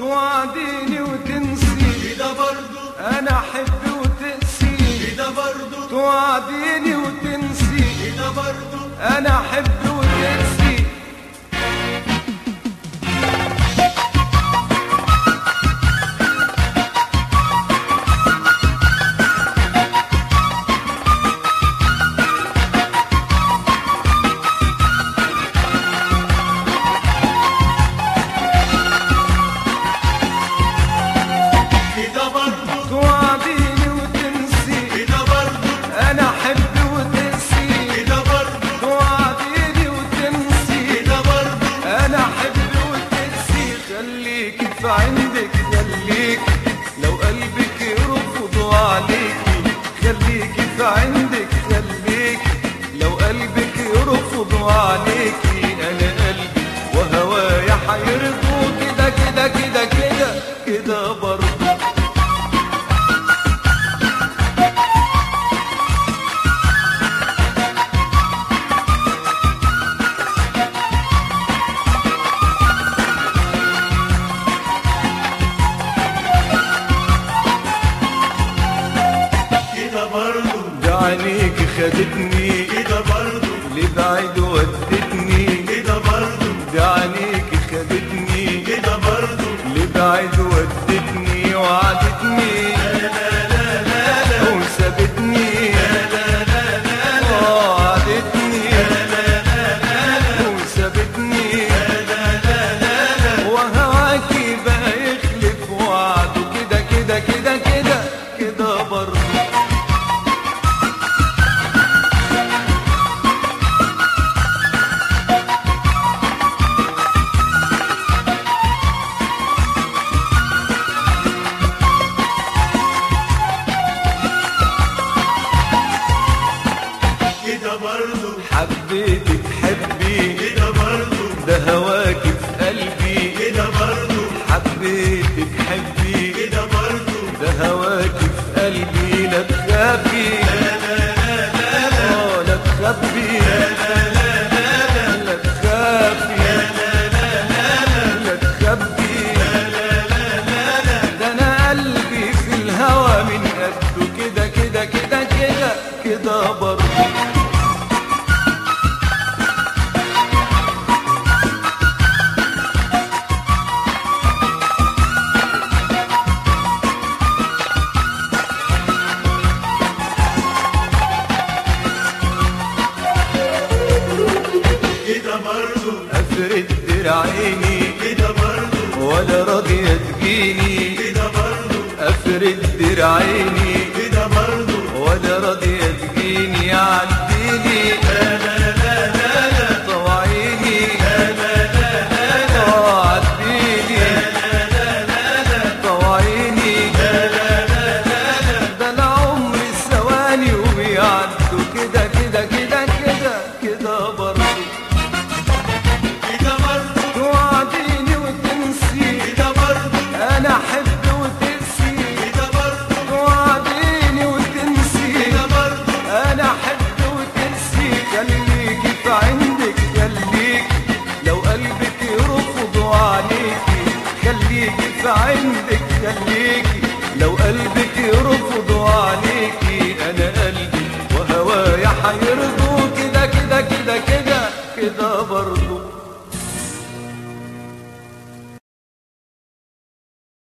توعديني وتنسي كده برضو انا احب وتقسي كده برضو توعديني وتنسي كده برضو انا احب وتقسي كده برضو توعديني وتنسي كده برضو انا احب وتقسي كده برضو توعديني وتنسي كده برضو انا احب وتقسي خليكي في عندك خليكي لو قلبك يرفض عليكي خليكي في عندك خليكي لو قلبك يرفض عليكي انا قلبي وهوايا حيرضوا كده كده كده كده كده برضه كده برضو ده عينيك خدتني كده برضو لبعيد ودتني كده برضو ده عينيك خدتني كده برضو لبعيد ودتني وعدتني وسابتني وعدتني وسابتني وهواكي بقى يخلف وعده كده كده كده كده كده برضه كده برضو حبيتك حبي كده برضو ده هواكي في قلبي كده برضو حبيتك حبي كده برضو ده هواكي في قلبي لا تخافي آه، لا تخبي لا تخافي لا تخبي ده انا قلبي في الهوى من قده كده كده كده كده كده برضه كده برضو افرد دراعيني كده برضو ولا راضية تجيني كده برضو افرد دراعيني كده برضو ولا راضية تجيني عديني طوعيني آه، عديني طوعيني ده انا عمري الثواني وبيعدوا كده كده كده كده كده برضه كده برضو توعديني وتنسي كده برضو انا احب وتنسي كده برضو توعديني وتنسي كده برضو انا احب وتنسي خليكي في عندك خليكي لو قلبك يرفض عليكي خليكي في عندك خليكي لو قلبك